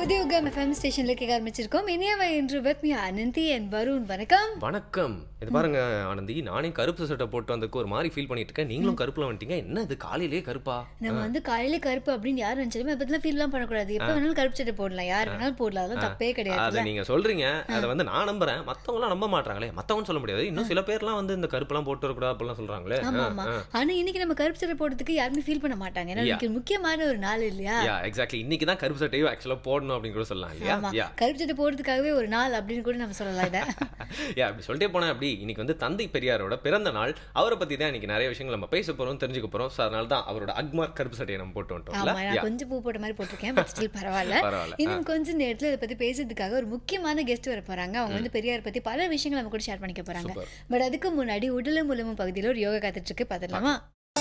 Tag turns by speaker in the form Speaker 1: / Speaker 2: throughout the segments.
Speaker 1: Puthuyugam FM ஸ்டேஷன்ல கேட்க ஆரம்பிச்சிருக்கோம் இனியவை என்று with me Ananthi and Varun வணக்கம்
Speaker 2: வணக்கம் இது பாருங்க ஆனந்தி நானே கருப்பு சட்டை போட்டு வந்ததுக்கு ஒரு மாதிரி ஃபீல் பண்ணிட்டு இருக்கேன் நீங்களும் கருப்புல வந்துட்டீங்க என்ன இது காலையிலேயே கருப்பா
Speaker 1: நம்ம வந்து காலையில கருப்பு அப்படின்னு யாரும் நினைச்சாலும் அதை பத்திலாம் ஃபீல்லாம் பண்ணக்கூடாது எப்ப வேணாலும் கருப்பு சட்டை போடலாம் யார் வேணாலும் போடலாம் அதெல்லாம் தப்பே
Speaker 2: அதை
Speaker 1: கிடையாது
Speaker 2: நீங்க சொல்றீங்க அதை வந்து நான் நம்புறேன் மத்தவங்கலாம் நம்ப மாட்டாங்களே மத்தவங்க சொல்ல முடியாது இன்னும் சில பேர்லாம் வந்து இந்த கருப்புலாம் போட்டு வரக்கூடாது அப்படிலாம் சொல்றாங்களே
Speaker 1: ஆமா ஆமா ஆனா இன்னைக்கு நம்ம கருப்பு சட்டை போடுறதுக்கு யாருமே ஃபீல் பண்ண மாட்டாங்க ஏன்னா இன்னைக்கு முக்கியமான ஒரு நாள் இல்லையா
Speaker 2: யா எக்ஸாக்ட்லி இன்னைக்கு தான் கருப்பு சட்டையும் ஆக்சுவலா போடணும் அப்படின்னு கூட சொல்லலாம் இல்லையா
Speaker 1: ஆமா
Speaker 2: யா
Speaker 1: கருப்பு சட்டை போடுறதுக்காகவே ஒரு நாள் அப்படின்னு கூட நம்ம சொல்லலாம் இதை
Speaker 2: யா அப்படி சொல்லிட்டே போனேன் அப்படி இன்னைக்கு வந்து தந்தை பெரியாரோட பிறந்த நாள் அவரை பத்தி தான் இன்னைக்கு நிறைய விஷயங்கள் நம்ம பேச போறோம் தெரிஞ்சுக்க போறோம் ஸோ அதனால தான் அவரோட அக்மார் கருப்பு சட்டையை நம்ம போட்டு வந்துட்டோம்ல
Speaker 1: ஆமா
Speaker 2: யா
Speaker 1: நான் கொஞ்சம் பூ போட்ட மாதிரி போட்டிருக்கேன் பட் ஸ்டில் பரவாயில்ல
Speaker 2: பரவாயில்ல
Speaker 1: இன்னும் கொஞ்ச நேரத்துல இதை பத்தி பேசுறதுக்காக ஒரு முக்கியமான கெஸ்ட் வர போறாங்க அவங்க வந்து பெரியார் பத்தி பல விஷயங்கள் நம்ம கூட ஷேர் பண்ணிக்க போறாங்க
Speaker 2: சூப்பர்
Speaker 1: பட் அதுக்கு முன்னாடி உடலும் உலமும் பகுதியில் ஒரு யோகா காத்துட்டு இருக்கு பார்த்துடலாமா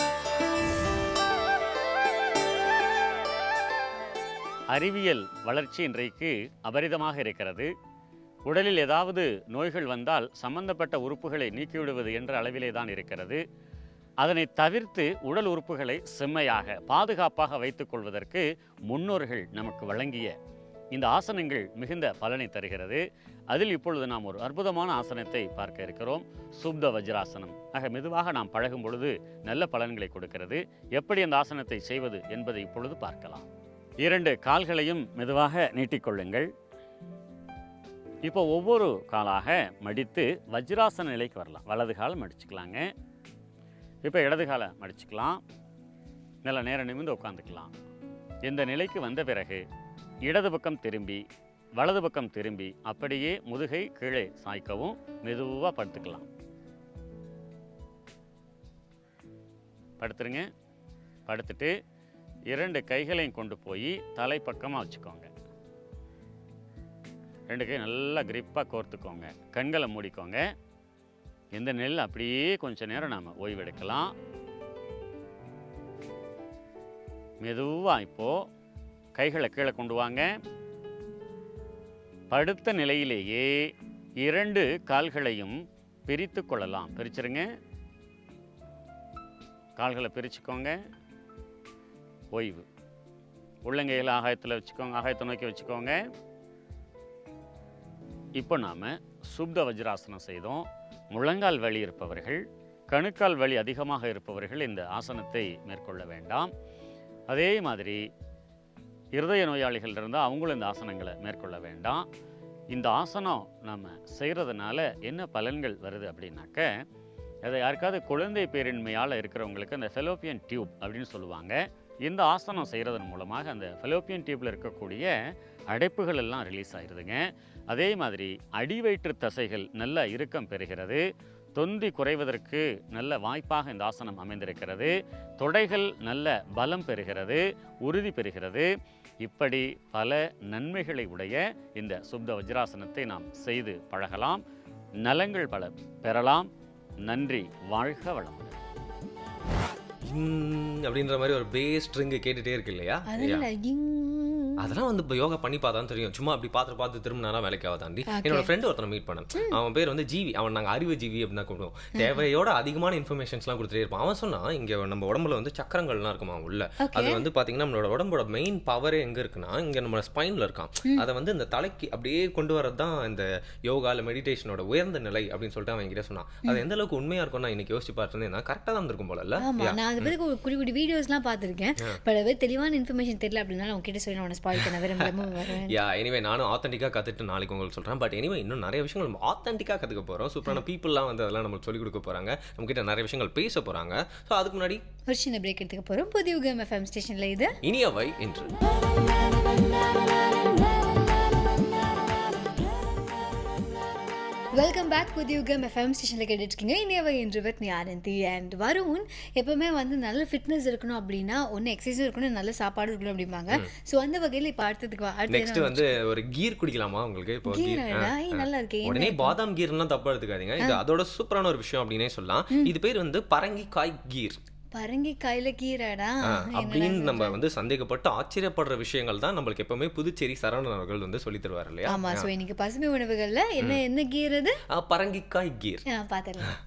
Speaker 3: அறிவியல் வளர்ச்சி இன்றைக்கு அபரிதமாக இருக்கிறது உடலில் ஏதாவது நோய்கள் வந்தால் சம்பந்தப்பட்ட உறுப்புகளை நீக்கிவிடுவது என்ற அளவிலே தான் இருக்கிறது அதனை தவிர்த்து உடல் உறுப்புகளை செம்மையாக பாதுகாப்பாக வைத்துக் கொள்வதற்கு முன்னோர்கள் நமக்கு வழங்கிய இந்த ஆசனங்கள் மிகுந்த பலனை தருகிறது அதில் இப்பொழுது நாம் ஒரு அற்புதமான ஆசனத்தை பார்க்க இருக்கிறோம் சுப்த வஜ்ராசனம் ஆக மெதுவாக நாம் பழகும் பொழுது நல்ல பலன்களை கொடுக்கிறது எப்படி அந்த ஆசனத்தை செய்வது என்பதை இப்பொழுது பார்க்கலாம் இரண்டு கால்களையும் மெதுவாக நீட்டிக்கொள்ளுங்கள் இப்போ ஒவ்வொரு காலாக மடித்து வஜ்ராசன நிலைக்கு வரலாம் வலது கால் மடிச்சுக்கலாங்க இப்போ இடது காலை மடிச்சுக்கலாம் நல்ல நேரம் நிமிர்ந்து உட்காந்துக்கலாம் இந்த நிலைக்கு வந்த பிறகு இடது பக்கம் திரும்பி வலது பக்கம் திரும்பி அப்படியே முதுகை கீழே சாய்க்கவும் மெதுவாக படுத்துக்கலாம் படுத்துருங்க படுத்துட்டு இரண்டு கைகளையும் கொண்டு போய் தலைப்பக்கமாக வச்சுக்கோங்க ரெண்டு கை நல்லா கிரிப்பாக கோர்த்துக்கோங்க கண்களை மூடிக்கோங்க எந்த நெல் அப்படியே கொஞ்ச நேரம் நாம் ஓய்வெடுக்கலாம் மெதுவாக இப்போது கைகளை கீழே கொண்டு வாங்க படுத்த நிலையிலேயே இரண்டு கால்களையும் பிரித்து கொள்ளலாம் பிரிச்சிருங்க கால்களை பிரிச்சுக்கோங்க ஓய்வு உள்ளங்கையில் ஆகாயத்தில் வச்சுக்கோங்க ஆகாயத்தை நோக்கி வச்சுக்கோங்க இப்போ நாம் சுப்த வஜ்ராசனம் செய்தோம் முழங்கால் வலி இருப்பவர்கள் கணுக்கால் வலி அதிகமாக இருப்பவர்கள் இந்த ஆசனத்தை மேற்கொள்ள வேண்டாம் அதே மாதிரி இருதய நோயாளிகள் இருந்தால் அவங்களும் இந்த ஆசனங்களை மேற்கொள்ள வேண்டாம் இந்த ஆசனம் நம்ம செய்கிறதுனால என்ன பலன்கள் வருது அப்படின்னாக்க அதை யாருக்காவது குழந்தை பேரின்மையால் இருக்கிறவங்களுக்கு அந்த ஃபெலோப்பியன் டியூப் அப்படின்னு சொல்லுவாங்க இந்த ஆசனம் செய்கிறதன் மூலமாக அந்த ஃபெலோப்பியன் டியூப்பில் இருக்கக்கூடிய அடைப்புகள் எல்லாம் ரிலீஸ் ஆகிருதுங்க அதே மாதிரி அடிவயிற்று தசைகள் நல்ல இறுக்கம் பெறுகிறது தொந்தி குறைவதற்கு நல்ல வாய்ப்பாக இந்த ஆசனம் அமைந்திருக்கிறது தொடைகள் நல்ல பலம் பெறுகிறது உறுதி பெறுகிறது இப்படி பல நன்மைகளை உடைய இந்த சுப்த வஜ்ராசனத்தை நாம் செய்து பழகலாம் நலங்கள் பல பெறலாம் நன்றி வாழ்க வளமுடன்
Speaker 2: இங் அப்படின்ற மாதிரி ஒரு பேஸ் ஸ்ட்ரிங் கேட்டுட்டே இருக்கு இல்லையா
Speaker 1: அதனால இங்
Speaker 2: அதெல்லாம் வந்து இப்போ யோகா பண்ணி பார்த்தா தான் தெரியும் சும்மா அப்படி பார்த்து பார்த்து திரும்பினா வேலைக்கு ஆகாதாண்டி
Speaker 1: Okay.
Speaker 2: என்னோட ஃப்ரெண்ட் ஒருத்தனை மீட் பண்ணேன் அவன் பேர் வந்து ஜீவி அவன் நாங்கள் அறிவு ஜீவி அப்படின்னு தான் கூப்பிடுவோம் தேவையோட அதிகமான இன்ஃபர்மேஷன்ஸ்லாம் கொடுத்துட்டே இருப்பான் அவன் சொன்னான் இங்கே நம்ம உடம்புல வந்து சக்கரங்கள்லாம் இருக்குமா உள்ள
Speaker 1: Okay.
Speaker 2: அது வந்து பார்த்தீங்கன்னா நம்மளோட உடம்போட மெயின் பவரே எங்கே இருக்குன்னா இங்கே நம்ம ஸ்பைனில் இருக்கான் அதை வந்து இந்த தலைக்கு அப்படியே கொண்டு வரது தான் இந்த யோகா இல்லை மெடிடேஷனோட உயர்ந்த நிலை அப்படின்னு சொல்லிட்டு அவன் என்கிட்ட சொன்னான் அது எந்த அளவுக்கு உண்மையாக இருக்கும் நான் இன்னைக்கு யோசிச்சு பார்த்துருந்தேன் கரெக்டாக தான் இருந்திருக்கும் போல இல்ல
Speaker 1: ஆமா நான் அதை பத்தி ஒரு குடி குடி வீடியோஸ்லாம் பார்த்துருக்கேன் பட் அது தெளிவான இன்ஃபர்மேஷன் தெரியல அப்படின்னால உங்ககிட்ட சொல்லி நான் ஸ்பாயில் பண்ண விரும்புறேன் வரேன்
Speaker 2: யா எனிவே நானும் ஆத்தென்டிக்காக கற்றுட்டு நாளைக்கு உங்களுக்கு சொல்கிறேன் பட் எனிவே இன்னும் நிறைய விஷயங்கள் நம்ம ஆத்தென்டிக்காக கற்றுக்க போகிறோம் சூப்பரான பீப்புளெலாம் வந்து அதெல்லாம் நம்மளுக்கு சொல்லிக் கொடுக்க போகிறாங்க நம்மக்கிட்ட நிறைய விஷயங்கள் பேச போகிறாங்க ஸோ அதுக்கு முன்னாடி
Speaker 1: ஒரு சின்ன பிரேக் எடுத்துக்க போறோம் புதிய யுகம் எஃப்எம் ஸ்டேஷன்ல இது
Speaker 2: இனியவை என்று
Speaker 1: வெல்கம் பேக் புதிய யுகம் எஃப்எம் ஸ்டேஷனில் கேட்டுட்டு இருக்கீங்க இனியவை என்று வித் நீ ஆனந்தி அண்ட் வருண் எப்பவுமே வந்து நல்ல ஃபிட்னஸ் இருக்கணும் அப்படின்னா ஒன்று எக்ஸசைஸ் இருக்கணும் நல்ல சாப்பாடு இருக்கணும் அப்படிம்பாங்க ஸோ அந்த வகையில் இப்போ அடுத்ததுக்கு வா- அடுத்து
Speaker 2: நெக்ஸ்ட் வந்து ஒரு கீர் குடிக்கலாமா உங்களுக்கு இப்போ
Speaker 1: கீர்
Speaker 2: கீர்
Speaker 1: அடடா, ஏய், நல்லா இருக்கே. என்ன
Speaker 2: உடனே பாதாம் கீர்லாம் தப்பா எடுத்துக்காதீங்க இது அதோட சூப்பரான ஒரு விஷயம் அப்படின்னே சொல்லலாம் இது பேர் வந்து பரங்கிக்காய் கீர்
Speaker 1: பரங்கி காயில கீரைடா
Speaker 2: ஆ, அப்படின்னு நம்ம வந்து சந்தேகப்பட்டு ஆச்சரியப்படுற விஷயங்கள் தான் நம்மளுக்கு எப்பவுமே புதுச்சேரி சரவணன் அவர்கள் வந்து சொல்லி தருவார் இல்லையா
Speaker 1: ஆமா ஸோ இன்னைக்கு பசுமை உணவுகள்ல என்ன என்ன கீர் அது
Speaker 2: ஆ, பரங்கிக்காய் கீர்
Speaker 1: ஆ, பார்த்துடலாம்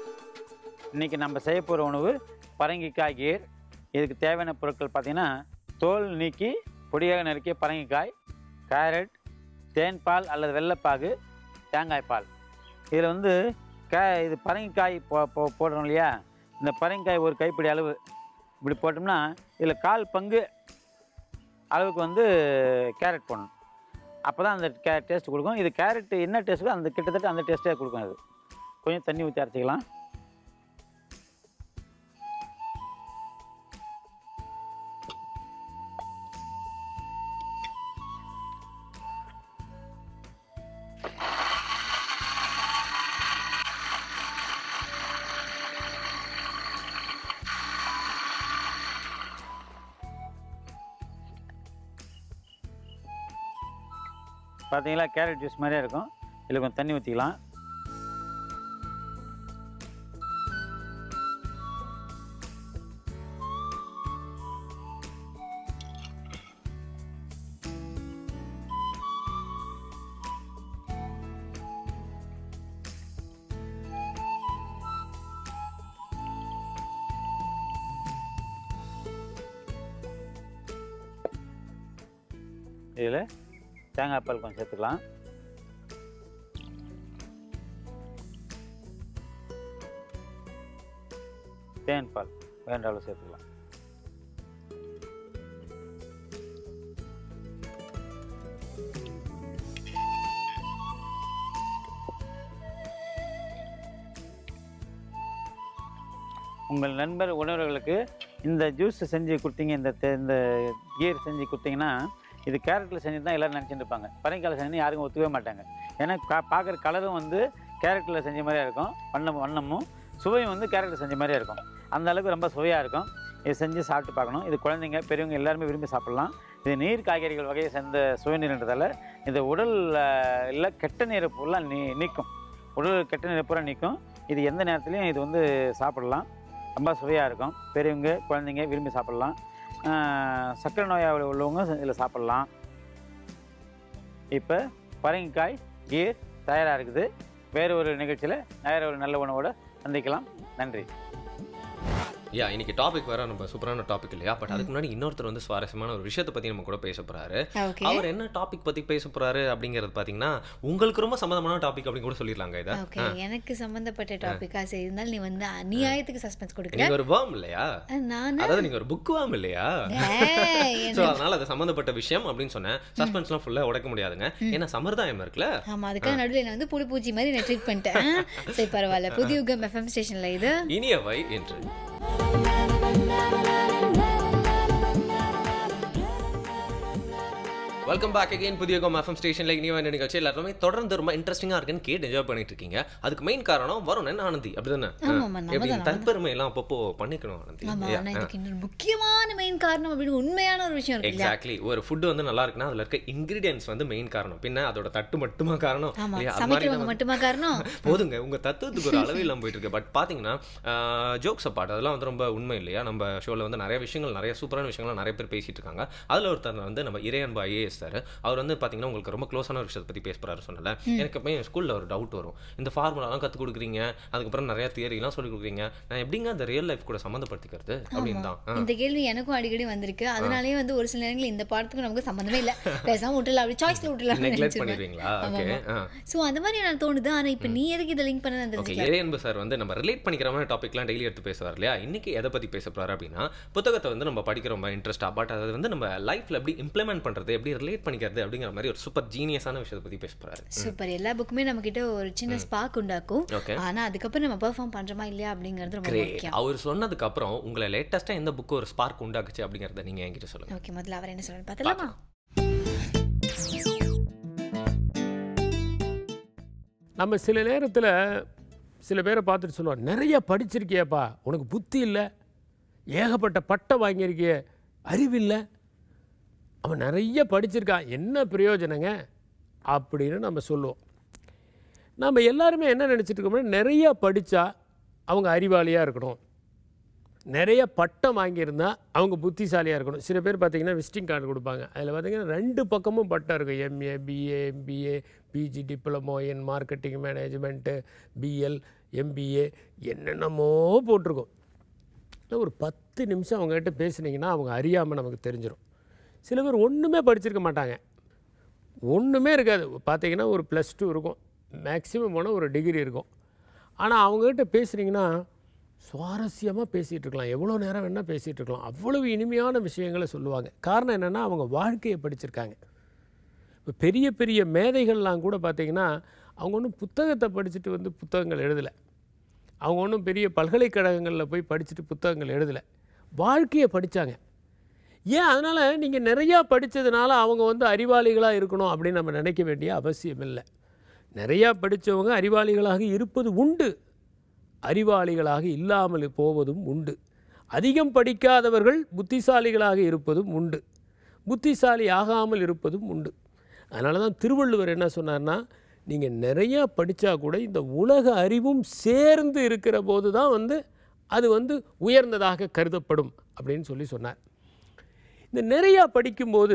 Speaker 4: இன்னைக்கு நம்ம செய்ய போகிற உணவு பரங்கிக்காய் கீர் இதுக்கு தேவையான பொருட்கள் பார்த்தீங்கன்னா தோல் நீக்கி பொடியாக நறுக்கிய பரங்கிக்காய் கேரட் தேன் பால் அல்லது வெள்ளைப்பாகு தேங்காய் பால் இதில் வந்து கே இது பரங்கிக்காய் போ போ போடுறோம் இல்லையா இந்த பரங்கிக்காய் ஒரு கைப்பிடி அளவு இப்படி போட்டோம்னா இதில் கால் பங்கு அளவுக்கு வந்து கேரட் போடணும் அப்போ தான் அந்த கே டேஸ்ட் கொடுக்கும் இது கேரட் என்ன டேஸ்ட்டோ அந்த கிட்டத்தட்ட அந்த டேஸ்ட்டே கொடுக்கும் அது கொஞ்சம் தண்ணி ஊற்றி அரைச்சிக்கலாம் பார்த்தீங்களா கேரட் ஜூஸ் மாதிரியே இருக்கும் இதில் கொஞ்சம் தண்ணி ஊற்றிக்கலாம் இதில் தேங்காய் பால் கொஞ்சம் சேர்த்துக்கலாம் தேன் பால் வேண்ட அளவு சேர்த்துக்கலாம் உங்கள் நண்பர் உணவர்களுக்கு இந்த ஜூஸ் செஞ்சு கொடுத்தீங்க இந்த தே- இந்த கீர் செஞ்சு கொடுத்தீங்கன்னா இது கேரட்டில் செஞ்சு தான் எல்லோரும் நினச்சிட்டு இருப்பாங்க பரங்கிக்காயில் செஞ்சு யாருக்கும் ஒத்துக்கவே மாட்டாங்க ஏன்னா கா பார்க்குற கலரும் வந்து கேரட்டில் செஞ்ச மாதிரியே இருக்கும் வண்ணம் வண்ணமும் சுவையும் வந்து கேரட்டில் செஞ்ச மாதிரியே இருக்கும் அந்த அளவுக்கு ரொம்ப சுவையாக இருக்கும் இது செஞ்சு சாப்பிட்டு பார்க்கணும் இது குழந்தைங்க பெரியவங்க எல்லாருமே விரும்பி சாப்பிட்லாம் இது நீர் காய்கறிகள் வகையை சேர்ந்த சுவைநீர்ன்றதால இது உடல் அஹ், இல்ல கெட்ட நீரை ஃபுல்லாக நீ நீக்கும் உடல் கெட்ட நீரை பூரா நீக்கும் இது எந்த நேரத்துலையும் இது வந்து சாப்பிடலாம் ரொம்ப சுவையாக இருக்கும் பெரியவங்க குழந்தைங்க விரும்பி சாப்பிட்லாம் ஆஹ் சர்க்கரை நோயாளி உள்ளவங்க இதில் சாப்பிட்லாம் இப்போ பரங்கிக்காய் கீர் தயாராக இருக்குது வேறு ஒரு நிகழ்ச்சியில் வேறு ஒரு நல்ல உணவோடு சந்திக்கலாம் நன்றி
Speaker 2: யா இன்னைக்கு டாபிக் வேற நம்ம சூப்பரான டாபிக் இல்லையா பட் அதுக்கு முன்னாடி இன்னொருத்தர் வந்து சுவாரஸ்யமான ஒரு விஷயத்தை பத்தி நம்ம கூட பேச போறாரு
Speaker 1: ஓகே
Speaker 2: அவர் என்ன டாபிக் பத்தி பேச போறாரு அப்படிங்கிறது பாத்தீங்கன்னா உங்களுக்கு ரொம்ப சம்பந்தமான டாபிக் அப்படின்னு கூட சொல்லிடலாங்க இதை
Speaker 1: ஓகே எனக்கு சம்பந்தப்பட்ட டாபிக்கா சரி இருந்தாலும் நீ வந்து அநியாயத்துக்கு சஸ்பென்ஸ் கொடுக்குற
Speaker 2: நீங்க ஒரு வேர்ம் இல்லையா
Speaker 1: அஹ், நானு
Speaker 2: அதாவது நீங்க ஒரு புக் வேர்ம் இல்லையா
Speaker 1: டேய்,
Speaker 2: சோ அதனால அது சம்பந்தப்பட்ட விஷயம் அப்படின்னு சொன்னேன் சஸ்பென்ஸ்லாம் ஃபுல்லா உடைக்க முடியாதுங்க ஏன்னா சம்பிரதாயம் இருக்குல்ல
Speaker 1: ஆமா அதுக்காக நடுவில் என்ன வந்து புழு பூச்சி மாதிரி நான் ட்ரீட் பண்ணிட்டேன் சரி பரவாயில்ல புதிய யுகம் எஃப்எம் ஸ்டேஷன்ல இது
Speaker 2: இனியவை என்று வெல்கம் பேக் அகைன் புதிய கோம் எஃப்எம் ஸ்டேஷன்ல இனிய வேண்டிய நிகழ்ச்சி எல்லாருமே தொடர்ந்து ரொம்ப இன்ட்ரெஸ்டிங்கா இருக்குன்னு கேட்டு என்ஜாய் பண்ணிட்டு இருக்கீங்க அதுக்கு மெயின் காரணம் வருணன் ஆனந்தி அப்படிதானே
Speaker 1: ஆமா, ஆமா, நம்ம
Speaker 2: எப்படி
Speaker 1: தான்,
Speaker 2: தற்பெருமை எல்லாம் அப்பப்போ பண்ணிக்கணும் ஆனந்தி
Speaker 1: ஆமா ஆனா இதுக்கு இன்னொரு முக்கியமான மெயின் காரணம் அப்படின்னு உண்மையான ஒரு விஷயம் இருக்கு இல்லையா
Speaker 2: எக்ஸாக்ட்லி ஒரு ஃபுட் வந்து நல்லா இருக்குன்னா அதுல இருக்க இன்கிரீடியன்ஸ் வந்து மெயின் காரணம் பின்ன அதோட தட்டு மட்டுமா காரணம்
Speaker 1: ஆமா
Speaker 2: இல்லையா? அது மாதிரி
Speaker 1: சமைக்கிறவங்க
Speaker 2: நம்ம-
Speaker 1: மட்டுமா காரணம்
Speaker 2: போதுங்க உங்க தத்துவத்துக்கு ஒரு அளவு இல்லாம போயிட்டு இருக்கு பட் பாத்தீங்கன்னா ஜோக்ஸ் அப்பாட் அதெல்லாம் வந்து ரொம்ப உண்மை இல்லையா நம்ம ஷோல வந்து நிறைய விஷயங்கள் நிறைய சூப்பரான விஷயங்கள் நிறைய பேர் பேசிட்டு இருக்காங்க அதுல ஒருத்தர் வந்து நம்ம இறையன்பா ஐஏஎஸ் சார் அவர் வந்து பாத்தீங்கன்னா உங்களுக்கு ரொம்ப க்ளோஸான ஒரு விஷயத்தை பத்தி பேச போறாரு சொன்னல எனக்கு எப்பயும் என் ஸ்கூல்ல ஒரு டவுட் வரும் இந்த ஃபார்முலாலாம் கத்து கொடுக்குறீங்க அதுக்கப்புறம் நிறைய தியரிலாம் சொல்லி கொடுக்குறீங்க நான் எப்படிங்க அந்த ரியல் லைஃப் கூட சம்மந்தப்படுத்திக்கிறது அப்படின்னு தான் ஆ.
Speaker 1: இந்த கேள்வி எனக்கும் அடிக்கடி வந்திருக்கு அதனாலேயே வந்து ஒரு சில நேரங்களில் இந்த பாடத்துக்கு நமக்கு சம்மந்தமே இல்ல பேசாம விட்டுல அப்படி சாய்ஸ்ல விட்டுலாம்
Speaker 2: நெக்லெக்ட் பண்ணிடுவீங்களா ஓகே
Speaker 1: சோ அந்த மாதிரி எனக்கு தோணுது ஆனா இப்ப நீ எதுக்கு இதை லிங்க் பண்ண
Speaker 2: ஓகே
Speaker 1: தெரிஞ்சுக்கல
Speaker 2: இறையன்பு சார் வந்து நம்ம ரிலேட் பண்ணிக்கிற மாதிரி டாபிக்லாம் டெய்லி எடுத்து பேசுவார் இல்லையா இன்னைக்கு எதை பற்றி பேச போறாரு அப்படின்னா புத்தகத்தை வந்து நம்ம படிக்கிற ரொம்ப இன்ட்ரெஸ்டாக பட் அதை வந்து நம்ம லைஃப்ல எப்படி இம்ப்ளிமெண்ட் பண்றது எப்படி ரிலேட் பண்ணிக்கிறது அப்படிங்கிற மாதிரி ஒரு சூப்பர் ஜீனியஸான விஷயத்தை பற்றி பேச போறாரு
Speaker 1: சூப்பர் எல்லா புக்குமே நம்ம கிட்ட ஒரு சின்ன ஸ்பார்க் உண்டாக்கும்
Speaker 2: ஓகே
Speaker 1: ஆனா அதுக்கப்புறம் நம்ம பெர்ஃபார்ம் பண்றோமா இல்லையா அப்படிங்கிறது ரொம்ப
Speaker 2: கிரேட்
Speaker 1: முக்கியம்
Speaker 2: அவர் சொன்னதுக்கு அப்புறம் உங்களை லேட்டஸ்ட்டாக எந்த புக்கு ஒரு ஸ்பார்க் உண்டாக்குச்சு அப்படிங்கிறத நீங்க என்கிட்ட சொல்லுங்க
Speaker 1: ஓகே முதல்ல அவர் என்ன சொல்றாரு பார்த்தலாமா
Speaker 5: நம்ம சில நேரத்தில் சில பேரை பார்த்துட்டு சொல்லுவோம் நிறைய படிச்சிருக்கியேப்பா உனக்கு புத்தி இல்லை ஏகப்பட்ட பட்டம் வாங்கியிருக்கிய அறிவில்லை அவன் நிறைய படிச்சிருக்கான் என்ன பிரயோஜனங்க அப்படின்னு நம்ம சொல்லுவோம் நம்ம எல்லாருமே என்ன நினச்சிட்டு இருக்கோம்னா நிறைய படித்தா அவங்க அறிவாளியாக இருக்கணும் நிறைய பட்டம் வாங்கியிருந்தா அவங்க புத்திசாலியாக இருக்கணும் சில பேர் பார்த்தீங்கன்னா விசிட்டிங் கார்டு கொடுப்பாங்க அதில் பார்த்தீங்கன்னா ரெண்டு பக்கமும் பட்டம் இருக்கும் MA BA MBA PG diploma in marketing management BL MBA என்னென்னமோ போட்டிருக்கும் இன்னும் ஒரு பத்து நிமிஷம் அவங்ககிட்ட பேசுனீங்கன்னா அவங்க அறியாமல் நமக்கு தெரிஞ்சிடும் சில பேர் ஒன்றுமே படிச்சிருக்க மாட்டாங்க ஒன்றுமே இருக்காது பார்த்தீங்கன்னா ஒரு ப்ளஸ் டூ இருக்கும் மேக்ஸிமம் போனால் ஒரு டிகிரி இருக்கும் ஆனால் அவங்ககிட்ட பேசுனீங்கன்னா சுவாரஸ்யமாக பேசிகிட்டு இருக்கலாம் எவ்வளோ நேரம் வேணால் பேசிகிட்டு இருக்கலாம் அவ்வளவு இனிமையான விஷயங்களை சொல்லுவாங்க காரணம் என்னென்னா அவங்க வாழ்க்கையை படிச்சிருக்காங்க இப்போ பெரிய பெரிய மேதைகள்லாம் கூட பார்த்தீங்கன்னா அவங்க ஒன்றும் புத்தகத்தை படிச்சுட்டு வந்து புத்தகங்கள் எழுதலை அவங்க ஒன்றும் பெரிய பல்கலைக்கழகங்களில் போய் படிச்சுட்டு புத்தகங்கள் எழுதலை வாழ்க்கையை படித்தாங்க ஏன் அதனால் நீங்கள் நிறையா படித்ததுனால அவங்க வந்து அறிவாளிகளாக இருக்கணும் அப்படின்னு நம்ம நினைக்க வேண்டிய அவசியம் இல்லை நிறையா படித்தவங்க அறிவாளிகளாக இருப்பது உண்டு அறிவாளிகளாக இல்லாமல் போவதும் உண்டு அதிகம் படிக்காதவர்கள் புத்திசாலிகளாக இருப்பதும் உண்டு புத்திசாலி ஆகாமல் இருப்பதும் உண்டு அதனால தான் திருவள்ளுவர் என்ன சொன்னார்னா நீங்கள் நிறையா படித்தா கூட இந்த உலக அறிவும் சேர்ந்து இருக்கிற போது தான் வந்து அது வந்து உயர்ந்ததாக கருதப்படும் அப்படின்னு சொல்லி சொன்னார் இந்த நிறையா படிக்கும்போது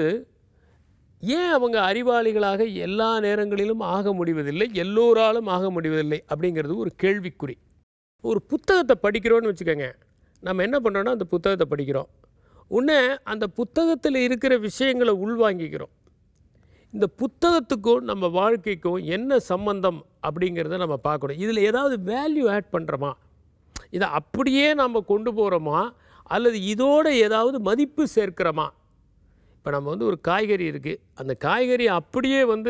Speaker 5: ஏன் அவங்க அறிவாளிகளாக எல்லா நேரங்களிலும் ஆக முடிவதில்லை எல்லோராலும் ஆக முடிவதில்லை அப்படிங்கிறது ஒரு கேள்விக்குறி ஒரு புத்தகத்தை படிக்கிறோன்னு வச்சுக்கோங்க நம்ம என்ன பண்ணுறோன்னா அந்த புத்தகத்தை படிக்கிறோம் உடனே அந்த புத்தகத்தில் இருக்கிற விஷயங்களை உள்வாங்கிக்கிறோம் இந்த புத்தகத்துக்கும் நம்ம வாழ்க்கைக்கும் என்ன சம்பந்தம் அப்படிங்கிறத நம்ம பார்க்கணும் இதில் ஏதாவது வேல்யூ ஆட் பண்ணுறோமா இதை அப்படியே நம்ம கொண்டு போகிறோமா அல்லது இதோட ஏதாவது மதிப்பு சேர்க்கிறோமா இப்போ நம்ம வந்து ஒரு காய்கறி இருக்குது அந்த காய்கறி அப்படியே வந்து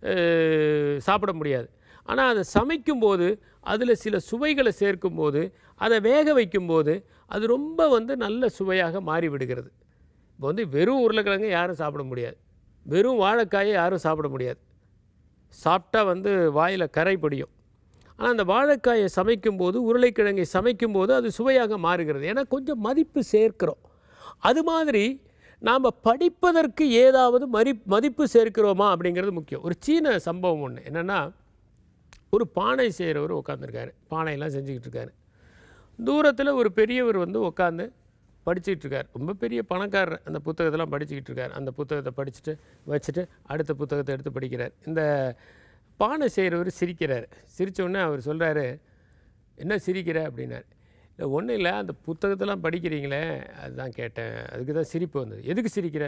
Speaker 5: அஹ், சாப்பிட முடியாது ஆனால் அதை சமைக்கும்போது அதில் சில சுவைகளை சேர்க்கும்போது அதை வேக வைக்கும்போது அது ரொம்ப வந்து நல்ல சுவையாக மாறி விடுகிறது இப்போ வந்து வெறும் உருளைக்கிழங்கு யாரும் சாப்பிட முடியாது வெறும் வாழைக்காயை யாரும் சாப்பிட முடியாது சாப்பிட்டா வந்து வாயில் கரை படியும் ஆனால் அந்த வாழைக்காயை சமைக்கும்போது உருளைக்கிழங்கை சமைக்கும்போது அது சுவையாக மாறுகிறது ஏன்னா கொஞ்சம் மதிப்பு சேர்க்கிறோம் அது மாதிரி நாம் படிப்பதற்கு ஏதாவது மதி மதிப்பு சேர்க்கிறோமா அப்படிங்கிறது முக்கியம் ஒரு சீன சம்பவம் ஒன்று என்னென்னா ஒரு பானை செய்கிறவர் உட்காந்துருக்காரு பானையெல்லாம் செஞ்சுக்கிட்டு இருக்காரு தூரத்தில் ஒரு பெரியவர் வந்து உட்காந்து படிச்சுக்கிட்டு இருக்கார் ரொம்ப பெரிய பணக்காரர் அந்த புத்தகத்தெல்லாம் படிச்சுக்கிட்டு இருக்கார் அந்த புத்தகத்தை படிச்சுட்டு வச்சுட்டு அடுத்த புத்தகத்தை எடுத்து படிக்கிறார் இந்த பானை செய்கிறவர் சிரிக்கிறார் சிரிச்ச உடனே அவர் சொல்கிறாரு என்ன சிரிக்கிற அப்படின்னாரு இல்லை ஒன்றும் இல்லை அந்த புத்தகத்தெல்லாம் படிக்கிறீங்களே அதுதான் கேட்டேன் அதுக்கு தான் சிரிப்பு வந்தது எதுக்கு சிரிக்கிற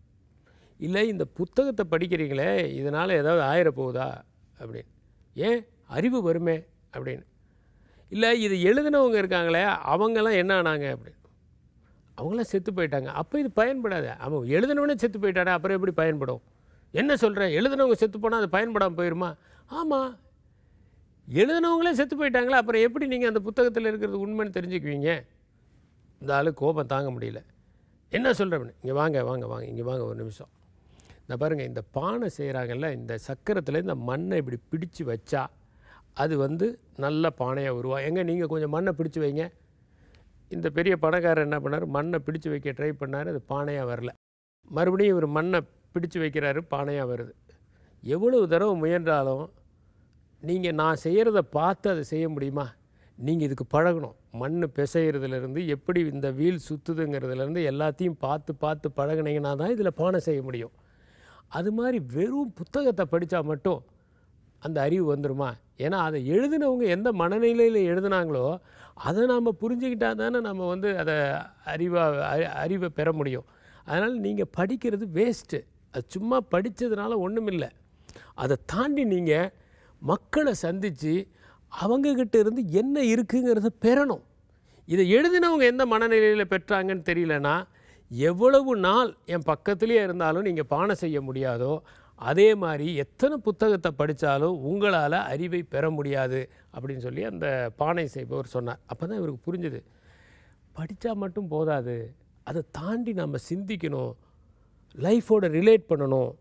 Speaker 5: இல்லை இந்த புத்தகத்தை படிக்கிறீங்களே இதனால் ஏதாவது ஆயிர போகுதா அப்படின்னு ஏன் அறிவு வருமே அப்படின்னு இல்லை இது எழுதினவங்க இருக்காங்களே அவங்கெல்லாம் என்ன ஆனாங்க அப்படின்னு அவங்களாம் செத்து போயிட்டாங்க அப்போ இது பயன்படாது அவன் எழுதினவனே செத்து போயிட்டானே அப்புறம் எப்படி பயன்படும் என்ன சொல்கிறேன் எழுதினவங்க செத்து போனால் அது பயன்படாமல் போயிடுமா ஆமாம் எழுதினவங்களே செத்து போயிட்டாங்களே அப்புறம் எப்படி நீங்கள் அந்த புத்தகத்தில் இருக்கிறது உண்மைன்னு தெரிஞ்சுக்குவீங்க இந்த ஆளு கோபம் தாங்க முடியல என்ன சொல்கிறேன் இங்கே வாங்க வாங்க வாங்க இங்கே வாங்க ஒரு நிமிஷம் இந்த பாருங்கள் இந்த பானை செய்கிறாங்கல்ல இந்த சக்கரத்தில் இந்த மண்ணை இப்படி பிடிச்சு வச்சா அது வந்து நல்ல பானையாக உருவா எங்க நீங்கள் கொஞ்சம் மண்ணை பிடிச்சு வைங்க இந்த பெரிய பணக்காரர் என்ன பண்ணார் மண்ணை பிடிச்சு வைக்க ட்ரை பண்ணார் அது பானையாக வரல மறுபடியும் இவர் மண்ணை பிடிச்சு வைக்கிறாரு பானையாக வருது எவ்வளவு தடவை முயன்றாலும் நீங்கள் நான் செய்கிறத பார்த்து அதை செய்ய முடியுமா நீங்கள் இதுக்கு பழகணும் மண் பிசைகிறதுலேருந்து எப்படி இந்த வீல் சுற்றுதுங்கிறதுலேருந்து எல்லாத்தையும் பார்த்து பார்த்து பழகுனீங்கன்னா தான் இதில் பானை செய்ய முடியும் அது மாதிரி வெறும் புத்தகத்தை படித்தா மட்டும் அந்த அறிவு வந்துருமா ஏன்னா அதை எழுதினவங்க எந்த மனநிலையில் எழுதுனாங்களோ அதை நாம் புரிஞ்சுக்கிட்டா தானே நம்ம வந்து அதை அறிவாக அறிவை பெற முடியும் அதனால் நீங்கள் படிக்கிறது வேஸ்ட்டு அது சும்மா படித்ததுனால ஒன்றும் இல்லை அதை தாண்டி நீங்கள் மக்களை சந்தித்து அவங்கக்கிட்ட இருந்து என்ன இருக்குங்கிறத பெறணும் இதை எழுதினவங்க எந்த மனநிலையில் பெற்றாங்கன்னு தெரியலனா எவ்வளவு நாள் என் பக்கத்துலேயே இருந்தாலும் நீங்கள் பானை செய்ய முடியாதோ அதே மாதிரி எத்தனை புத்தகத்தை படித்தாலும் உங்களால் அறிவை பெற முடியாது அப்படின்னு சொல்லி அந்த பானை செய்பவர் சொன்னார் அப்போ தான் இவருக்கு புரிஞ்சுது படித்தா மட்டும் போதாது அதை தாண்டி நம்ம சிந்திக்கணும் லைஃபோட ரிலேட் பண்ணணும்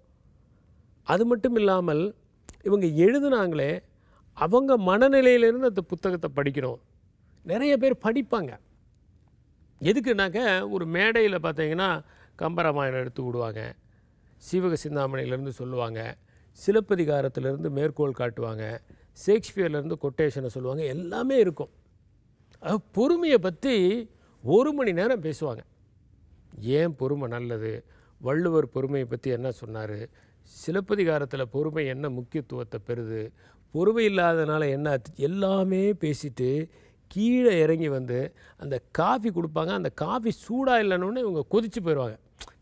Speaker 5: அது மட்டும் இல்லாமல் இவங்க எழுதுனாங்களே அவங்க மனநிலையிலேருந்து அந்த புத்தகத்தை படிக்கணும் நிறைய பேர் படிப்பாங்க எதுக்குனாக்க ஒரு மேடையில் பார்த்தீங்கன்னா கம்பராமாயணம் எடுத்து விடுவாங்க சீவக சிந்தாமணியிலேருந்து சொல்லுவாங்க சிலப்பதிகாரத்திலேருந்து மேற்கோள் காட்டுவாங்க ஷேக்ஸ்பியர்லேருந்து கொட்டேஷனை சொல்லுவாங்க எல்லாமே இருக்கும் அது பொறுமையை பற்றி ஒரு மணி நேரம் பேசுவாங்க ஏன் பொறுமை நல்லது வள்ளுவர் பொறுமையை பற்றி என்ன சொன்னார் சிலப்பதிகாரத்தில் பொறுமை என்ன முக்கியத்துவத்தை பெறுது பொறுமை இல்லாதனால என்ன ஆச்சு? எல்லாமே பேசிட்டு கீழே இறங்கி வந்து அந்த காஃபி கொடுப்பாங்க அந்த காஃபி சூடாக இல்லைன்னு இவங்க கொதிச்சு போயிடுவாங்க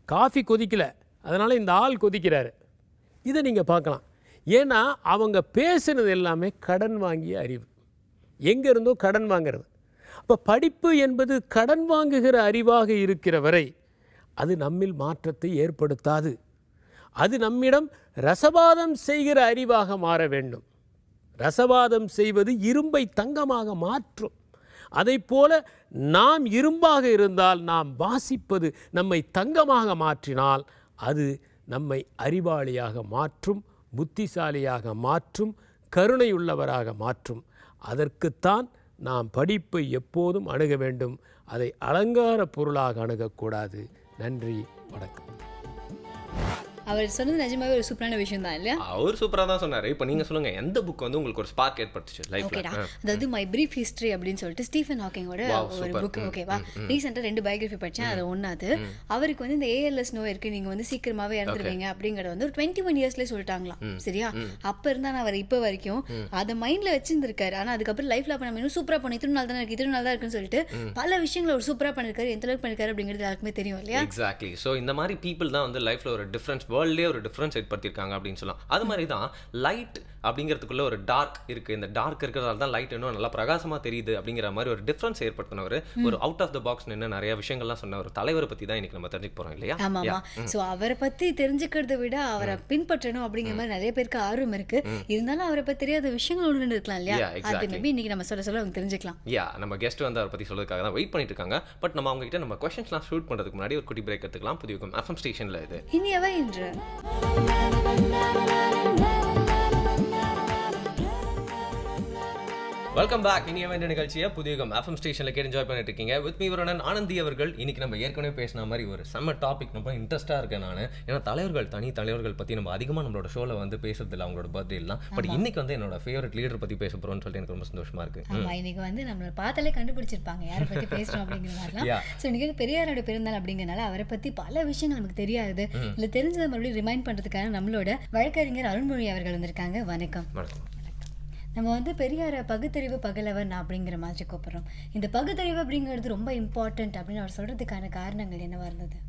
Speaker 5: காஃபி கொதிக்கல அதனால் இந்த ஆள் கொதிக்கிறாரு இதை நீங்கள் பார்க்கலாம் ஏன்னா அவங்க பேசுனது எல்லாமே கடன் வாங்கிய அறிவு எங்கே இருந்தோ கடன் வாங்குறது அப்போ படிப்பு என்பது கடன் வாங்குகிற அறிவாக இருக்கிற வரை அது நம்மில் மாற்றத்தை ஏற்படுத்தாது அது நம்மிடம் ரசவாதம் செய்கிற அறிவாக மாற வேண்டும் ரசவாதம் செய்வது இரும்பை தங்கமாக மாற்றும் அதைப் போல நாம் இரும்பாக இருந்தால் நாம் வாசிப்பது நம்மை தங்கமாக மாற்றினால் அது நம்மை அறிவாளியாக மாற்றும் புத்திசாலியாக மாற்றும் கருணையுள்ளவராக மாற்றும் அதற்குத்தான் நாம் படிப்பை எப்போதும் அணுக வேண்டும் அதை அலங்கார பொருளாக அணுகக்கூடாது நன்றி வணக்கம்
Speaker 1: அவர் சொன்னது நிஜமாவே ஒரு சூப்பரான விஷயம் தான் இல்லையா
Speaker 2: அவர் சூப்பரா தான் சொன்னாரு இப்போ நீங்க சொல்லுங்க எந்த புக் வந்து உங்களுக்கு ஒரு ஸ்பார்க் ஏற்படுத்துச்சு லைஃப்ல
Speaker 1: ஓகேடா அதாவது மை பிரீஃப் ஹிஸ்டரி அப்படின்னு சொல்லிட்டு ஸ்டீஃபன் ஹாக்கிங்கோட
Speaker 2: Wow,
Speaker 1: ஒரு
Speaker 2: super.
Speaker 1: புக்
Speaker 2: ம்,
Speaker 1: ஓகேவா ரீசெண்டாக ரெண்டு பயோகிராஃபி படித்தேன் அது ஒன்றாது அவருக்கு வந்து இந்த ஏஎல்எஸ் நோய் இருக்கு நீங்க வந்து சீக்கிரமாவே இறந்துருவீங்க அப்படிங்கறத வந்து ஒரு டுவெண்ட்டி ஒன் இயர்ஸ்லேயே சொல்லிட்டாங்களாம் சரியா அப்ப இருந்தா நான் அவர் இப்போ வரைக்கும் அதை மைண்ட்ல வச்சிருந்திருக்காரு ஆனா அதுக்கப்புறம் லைஃப்ல அப்ப நம்ம இன்னும் சூப்பரா பண்ணி இத்தனை நாள் தானே இருக்கு இத்தனை நாள் தான் இருக்குன்னு சொல்லிட்டு பல விஷயங்களை ஒரு சூப்பரா பண்ணிருக்காரு எந்த அளவுக்கு பண்ணிருக்காரு அப்படிங்கிறது யாருக்குமே தெரியும் இல்லையா
Speaker 2: எக்ஸாக்ட்லி ஸோ இந்த மாதிரி பீப்புள் தான் வந்து லைஃப்ல ஒரு டிஃப்ரென்ஸ் வேர்ல்ட்லேயே ஒரு டிஃப்ரென்ஸ் ஏற்படுத்தியிருக்காங்க அப்படின்னு சொல்லலாம் அது மாதிரி தான் லைட் அப்படிங்கிறதுக்குள்ள ஒரு டார்க் இருக்கு இந்த டார்க் இருக்கிறதால தான் லைட் இன்னும் நல்லா பிரகாசமா தெரியுது அப்படிங்கிற மாதிரி ஒரு டிஃப்ரென்ஸ் ஏற்படுத்தினவர் ஒரு அவுட் ஆஃப் த பாக்ஸ் நின்று நிறைய விஷயங்கள்லாம் சொன்ன ஒரு தலைவரை பத்தி தான் இன்னைக்கு நம்ம தெரிஞ்சுக்க போறோம் இல்லையா
Speaker 1: ஆமா ஆமா சோ அவரை பத்தி தெரிஞ்சுக்கிறத விட அவரை பின்பற்றணும் அப்படிங்கிற மாதிரி நிறைய பேருக்கு ஆர்வம் இருக்கு இருந்தாலும் அவரை பத்தி தெரியாத விஷயங்கள் ஒன்று இருக்கலாம் இல்லையா
Speaker 2: Yeah,
Speaker 1: அது
Speaker 2: exactly.
Speaker 1: மேபி இன்னைக்கு நம்ம சொல்ல சொல்ல அவங்க தெரிஞ்சுக்கலாம்
Speaker 2: யா நம்ம கெஸ்ட் வந்து அவரை பத்தி சொல்றதுக்காக தான் வெயிட் பண்ணிட்டு இருக்காங்க பட் நம்ம அவங்க கிட்ட நம்ம கொஸ்டின்ஸ்லாம் ஷூட் பண்றதுக்கு முன்னாடி ஒரு குட்டி பிரேக் எடுத்துக்கலாம் புதிய எஃப்எம் ஸ்டேஷன்ல இது
Speaker 1: இனியவா இன்று
Speaker 2: வெல்கம் பேக் இனிய வேண்டிய நிகழ்ச்சியை புதியகம் எஃப்எம் ஸ்டேஷனில் கேட்டு என்ஜாய் பண்ணிட்டு இருக்கீங்க வித் மீ வருணன் ஆனந்தி அவர்கள் இன்னைக்கு நம்ம ஏற்கனவே பேசின மாதிரி ஒரு செம்ம டாபிக் ரொம்ப இன்ட்ரெஸ்ட்டாக இருக்கேன் நான் ஏன்னா தலைவர்கள் தனி தலைவர்கள் பற்றி நம்ம அதிகமாக நம்மளோட ஷோவில் வந்து பேசுறதில்ல அவங்களோட பர்த்டே எல்லாம் பட் இன்னைக்கு வந்து என்னோட ஃபேவரட் லீடர் பற்றி பேச போகிறோம்னு சொல்லிட்டு எனக்கு ரொம்ப சந்தோஷமா இருக்கு
Speaker 1: ஆமா இன்னைக்கு வந்து நம்மள பார்த்தாலே கண்டுபிடிச்சிருப்பாங்க யாரை பத்தி பேசுறோம் அப்படிங்கிற மாதிரிலாம்
Speaker 2: Yeah.
Speaker 1: ஸோ இன்னைக்கு வந்து பெரியாரோட பிறந்தநாள் அப்படிங்கறனால அவரை பத்தி பல விஷயங்கள் நமக்கு தெரியாது இல்ல தெரிஞ்சதை மறுபடியும் ரிமைண்ட் பண்றதுக்காக நம்மளோட வழக்கறிஞர் அருண்மொழி அவர்கள் வந்திருக்காங்க வணக்கம்
Speaker 2: வணக்கம்
Speaker 1: நம்ம வந்து பெரியார பகுத்தறிவு பகலவன் அப்படிங்கிற மாதிரி கூப்பிடுறோம் இந்த பகுத்தறிவு அப்படிங்கிறது ரொம்ப இம்பார்ட்டன்ட் அப்படின்னு அவர் சொல்றதுக்கான காரணங்கள் என்னவா இருந்தது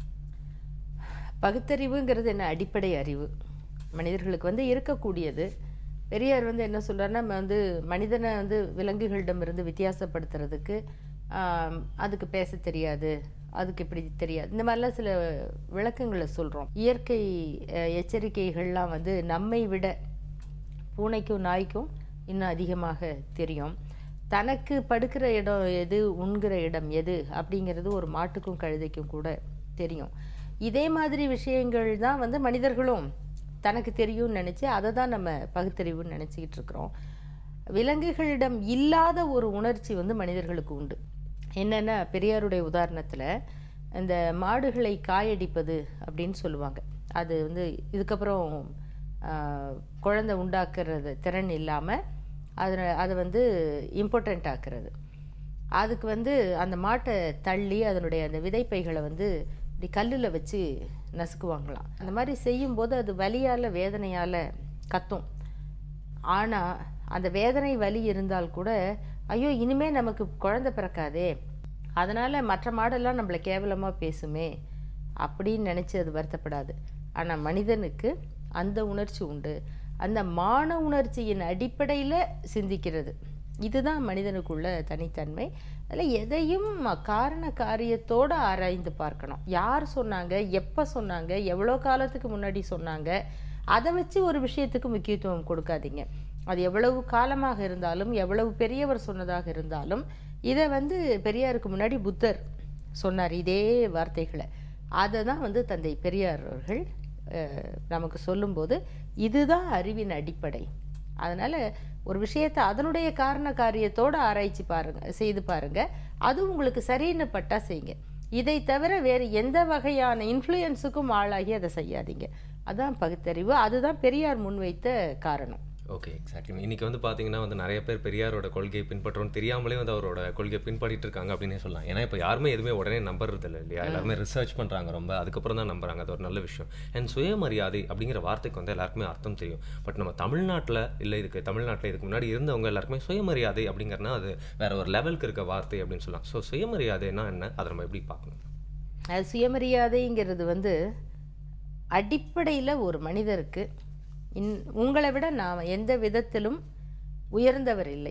Speaker 6: பகுத்தறிவுங்கிறது என்ன அடிப்படை அறிவு மனிதர்களுக்கு வந்து இருக்கக்கூடியது பெரியார் வந்து என்ன சொல்றாருன்னா நம்ம வந்து மனிதனை வந்து விலங்குகளிடமிருந்து வித்தியாசப்படுத்துறதுக்கு ஆம், அதுக்கு பேச தெரியாது அதுக்கு இப்படி தெரியாது இந்த மாதிரிலாம் சில விளக்கங்களை சொல்கிறோம் இயற்கை அஹ், எச்சரிக்கைகள்லாம் வந்து நம்மை விட பூனைக்கும் நாய்க்கும் இன்னும் அதிகமாக தெரியும் தனக்கு படுக்கிற இடம் எது உண்கிற இடம் எது அப்படிங்கிறது ஒரு மாட்டுக்கும் கழுதைக்கும் கூட தெரியும் இதே மாதிரி விஷயங்கள் தான் வந்து மனிதர்களும் தனக்கு தெரியும்னு நினச்சி அதை தான் நம்ம பகுத்தறிவுன்னு நினச்சிக்கிட்டு இருக்கிறோம் விலங்குகளிடம் இல்லாத ஒரு உணர்ச்சி வந்து மனிதர்களுக்கு உண்டு என்னென்னா பெரியாருடைய உதாரணத்தில் இந்த மாடுகளை காயடிப்பது அப்படின்னு சொல்லுவாங்க அது வந்து இதுக்கப்புறம் ஆஹ், குழந்தை உண்டாக்குறது திறன் இல்லாமல் அதை அதை வந்து இம்பார்ட்டண்ட் ஆக்குறது அதுக்கு வந்து அந்த மாட்டை தள்ளி அதனுடைய அந்த விதைப்பைகளை வந்து இப்படி கல்லில் வச்சு நசுக்குவாங்களாம் அந்த மாதிரி செய்யும்போது அது வலியால் வேதனையால் கத்தும் ஆனால் அந்த வேதனை வலி இருந்தால் கூட ஐயோ இனிமே நமக்கு குழந்தை பிறக்காதே அதனால் மற்ற மாடெல்லாம் நம்மளை கேவலமாக பேசுமே அப்படின்னு நினச்சி அது வருத்தப்படாது ஆனால் மனிதனுக்கு அந்த உணர்ச்சி உண்டு அந்த மான உணர்ச்சியின் அடிப்படையில் சிந்திக்கிறது இதுதான் மனிதனுக்குள்ள தனித்தன்மை அதில் எதையும் காரண காரியத்தோடு ஆராய்ந்து பார்க்கணும் யார் சொன்னாங்க எப்போ சொன்னாங்க எவ்வளோ காலத்துக்கு முன்னாடி சொன்னாங்க அதை வச்சு ஒரு விஷயத்துக்கு முக்கியத்துவம் கொடுக்காதீங்க அது எவ்வளவு காலமாக இருந்தாலும் எவ்வளவு பெரியவர் சொன்னதாக இருந்தாலும் இதை வந்து பெரியாருக்கு முன்னாடி புத்தர் சொன்னார் இதே வார்த்தைகளை அதை தான் வந்து தந்தை பெரியார் அவர்கள் அஹ், நமக்கு சொல்லும்போது இதுதான் அறிவின் அடிப்படை அதனால் ஒரு விஷயத்தை அதனுடைய காரண காரியத்தோடு ஆராய்ச்சி பாருங்க செய்து பாருங்க அது உங்களுக்கு சரின்னு பட்டா செய்யுங்க இதை தவிர வேறு எந்த வகையான இன்ஃப்ளூயன்ஸுக்கும் ஆளாகி அதை செய்யாதீங்க அதான் பகுத்தறிவு அதுதான் பெரியார் முன்வைத்த காரணம்
Speaker 2: ஓகே எக்ஸாக்ட்லி இன்னைக்கு வந்து பார்த்தீங்கன்னா வந்து நிறைய பேர் பெரியாரோட கொள்கையை பின்பற்றோம் தெரியாமலே வந்து அவரோட கொள்கையை பின்பற்றிட்டு இருக்காங்க அப்படின்னே சொல்லலாம் ஏன்னா இப்போ யாருமே எதுவுமே உடனே நம்புறது இல்லை இல்லையா எல்லாருமே ரிசர்ச் பண்ணுறாங்க ரொம்ப அதுக்கப்புறம் தான் நம்புறாங்க அது ஒரு நல்ல விஷயம் அண்ட் சுயமரியாதை அப்படிங்கிற வார்த்தைக்கு வந்து எல்லாருக்குமே அர்த்தம் தெரியும் பட் நம்ம தமிழ்நாட்டில் இல்லை இதுக்கு தமிழ்நாட்டில் இதுக்கு முன்னாடி இருந்தவங்க எல்லாருக்குமே சுயமரியாதை அப்படிங்கிறனா அது வேற ஒரு லெவலுக்கு இருக்க வார்த்தை அப்படின்னு சொல்லலாம் ஸோ சுயமரியாதைனா என்ன அதை நம்ம எப்படி பார்க்கணும்
Speaker 6: அது சுயமரியாதைங்கிறது வந்து அடிப்படையில் ஒரு மனிதருக்கு இன் உங்களை விட நான் எந்த விதத்திலும் உயர்ந்தவர் இல்லை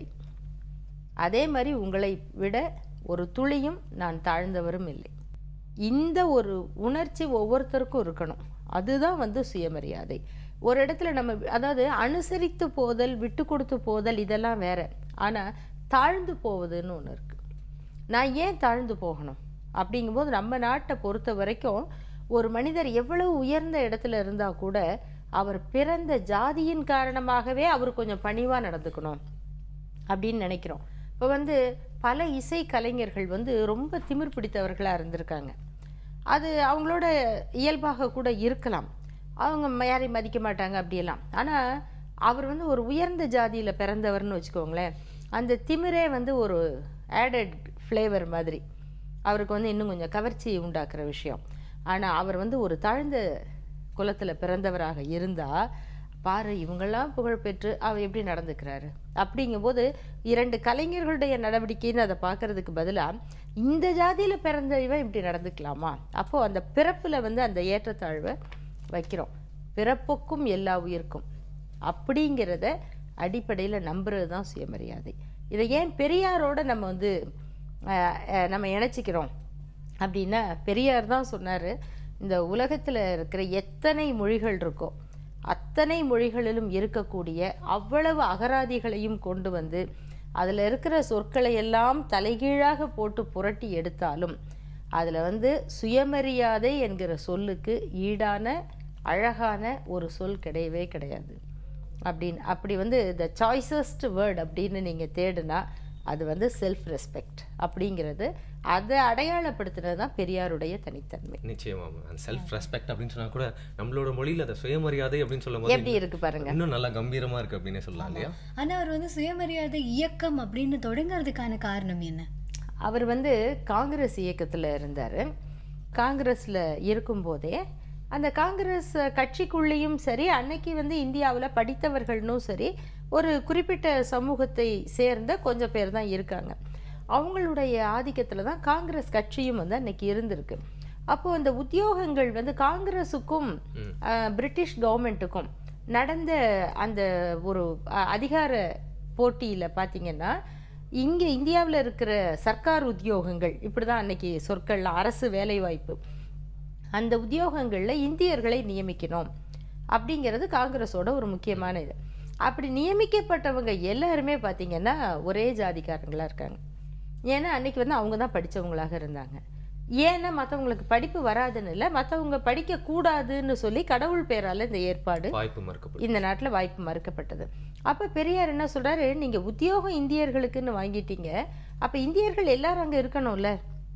Speaker 6: அதே மாதிரி உங்களை விட ஒரு துளியும் நான் தாழ்ந்தவரும் இல்லை இந்த ஒரு உணர்ச்சி ஒவ்வொருத்தருக்கும் இருக்கணும் அதுதான் வந்து சுயமரியாதை ஒரு இடத்துல நம்ம அதாவது அனுசரித்து போதல் விட்டு கொடுத்து போதல் இதெல்லாம் வேற ஆனால் தாழ்ந்து போவதுன்னு ஒன்று இருக்கு நான் ஏன் தாழ்ந்து போகணும் அப்படிங்கும்போது நம்ம நாட்டை பொறுத்த வரைக்கும் ஒரு மனிதர் எவ்வளவு உயர்ந்த இடத்துல இருந்தால் கூட அவர் பிறந்த ஜாதியின் காரணமாகவே அவர் கொஞ்சம் பணிவாக நடந்துக்கணும் அப்படின்னு நினைக்கிறோம் இப்போ வந்து பல இசை கலைஞர்கள் வந்து ரொம்ப திமிர் பிடித்தவர்களாக இருந்திருக்காங்க அது அவங்களோட இயல்பாக கூட இருக்கலாம் அவங்க ம- யாரையும் மதிக்க மாட்டாங்க அப்படியெல்லாம் ஆனால் அவர் வந்து ஒரு உயர்ந்த ஜாதியில் பிறந்தவர்னு வச்சுக்கோங்களேன் அந்த திமிரே வந்து ஒரு ஆடட் ஃப்ளேவர் மாதிரி அவருக்கு வந்து இன்னும் கொஞ்சம் கவர்ச்சி உண்டாக்குற விஷயம் ஆனால் அவர் வந்து ஒரு தாழ்ந்த குலத்தில் பிறந்தவராக இருந்தால் பாரு இவங்கெல்லாம் புகழ் பெற்று அவர் எப்படி நடந்துக்கிறாரு அப்படிங்கும்போது இரண்டு கலைஞர்களுடைய நடவடிக்கைன்னு அதை பார்க்கறதுக்கு பதிலாக இந்த ஜாதியில் பிறந்த இவன் இப்படி நடந்துக்கலாமா அப்போது அந்த பிறப்பில் வந்து அந்த ஏற்றத்தாழ்வை வைக்கிறோம் பிறப்புக்கும் எல்லா உயிருக்கும் அப்படிங்கிறத அடிப்படையில் நம்புறது தான் சுயமரியாதை இதை ஏன் பெரியாரோட நம்ம வந்து அஹ், அஹ், நம்ம இணைச்சிக்கிறோம் அப்படின்னா பெரியார் தான் சொன்னார் இந்த உலகத்தில் இருக்கிற எத்தனை மொழிகள் இருக்கோ அத்தனை மொழிகளிலும் இருக்கக்கூடிய அவ்வளவு அகராதிகளையும் கொண்டு வந்து அதில் இருக்கிற சொற்களை எல்லாம் தலைகீழாக போட்டு புரட்டி எடுத்தாலும் அதில் வந்து சுயமரியாதை என்கிற சொல்லுக்கு ஈடான அழகான ஒரு சொல் கிடையவே கிடையாது அப்படின்னு அப்படி வந்து த சாய்ஸஸ்ட் வேர்ட் அப்படின்னு நீங்கள் தேடுனா அது வந்து செல்ஃப் ரெஸ்பெக்ட் அப்படிங்கிறது அதை அடையாளப்படுத்துறது தான் பெரியாருடைய தனித்தன்மை
Speaker 2: நிச்சயமா அந்த செல்ஃப் ரெஸ்பெக்ட் அப்படின்னு சொன்னா கூட நம்மளோட மொழியில அந்த சுயமரியாதை அப்படின்னு சொல்லும்
Speaker 6: எப்படி
Speaker 2: போது
Speaker 6: இருக்கு பாருங்க
Speaker 2: இன்னும் நல்லா கம்பீரமா இருக்கு அப்படின்னே சொல்லலாம் இல்லையா
Speaker 1: ஆனா அவர் வந்து சுயமரியாதை இயக்கம் அப்படின்னு தொடங்குறதுக்கான காரணம் என்ன
Speaker 6: அவர் வந்து காங்கிரஸ் இயக்கத்தில் இருந்தார் காங்கிரஸில் இருக்கும்போதே அந்த காங்கிரஸ் கட்சிக்குள்ளேயும் சரி அன்னைக்கு வந்து இந்தியாவில் படித்தவர்கள்னும் சரி ஒரு குறிப்பிட்ட சமூகத்தை சேர்ந்த கொஞ்சம் பேர் தான் இருக்காங்க அவங்களுடைய ஆதிக்கத்தில் தான் காங்கிரஸ் கட்சியும் வந்து அன்னைக்கு இருந்திருக்கு அப்போது அந்த உத்தியோகங்கள் வந்து காங்கிரஸுக்கும் அஹ், பிரிட்டிஷ் கவர்மெண்ட்டுக்கும் நடந்த அந்த ஒரு அஹ், அதிகார போட்டியில் பார்த்தீங்கன்னா இங்கே இந்தியாவில் இருக்கிற சர்க்கார் உத்தியோகங்கள் இப்படி தான் அன்னைக்கு சொற்கள்லாம் அரசு வேலைவாய்ப்பு அந்த உத்தியோகங்களில் இந்தியர்களை நியமிக்கணும் அப்படிங்கிறது காங்கிரஸோட ஒரு முக்கியமான இது அப்படி நியமிக்கப்பட்டவங்க எல்லாருமே பார்த்தீங்கன்னா ஒரே ஜாதிக்காரங்களாக இருக்காங்க ஏன்னா அன்னைக்கு வந்து அவங்க தான் படித்தவங்களாக இருந்தாங்க ஏன்னா மற்றவங்களுக்கு படிப்பு வராதுன்னு இல்லை மற்றவங்க படிக்கக்கூடாதுன்னு சொல்லி கடவுள் பேரால் இந்த ஏற்பாடு
Speaker 2: வாய்ப்பு மறுக்கப்படும்
Speaker 6: இந்த நாட்டில் வாய்ப்பு மறுக்கப்பட்டது அப்போ பெரியார் என்ன சொல்றாரு நீங்கள் உத்தியோகம் இந்தியர்களுக்குன்னு வாங்கிட்டீங்க அப்போ இந்தியர்கள் எல்லாரும் அங்கே இருக்கணும்ல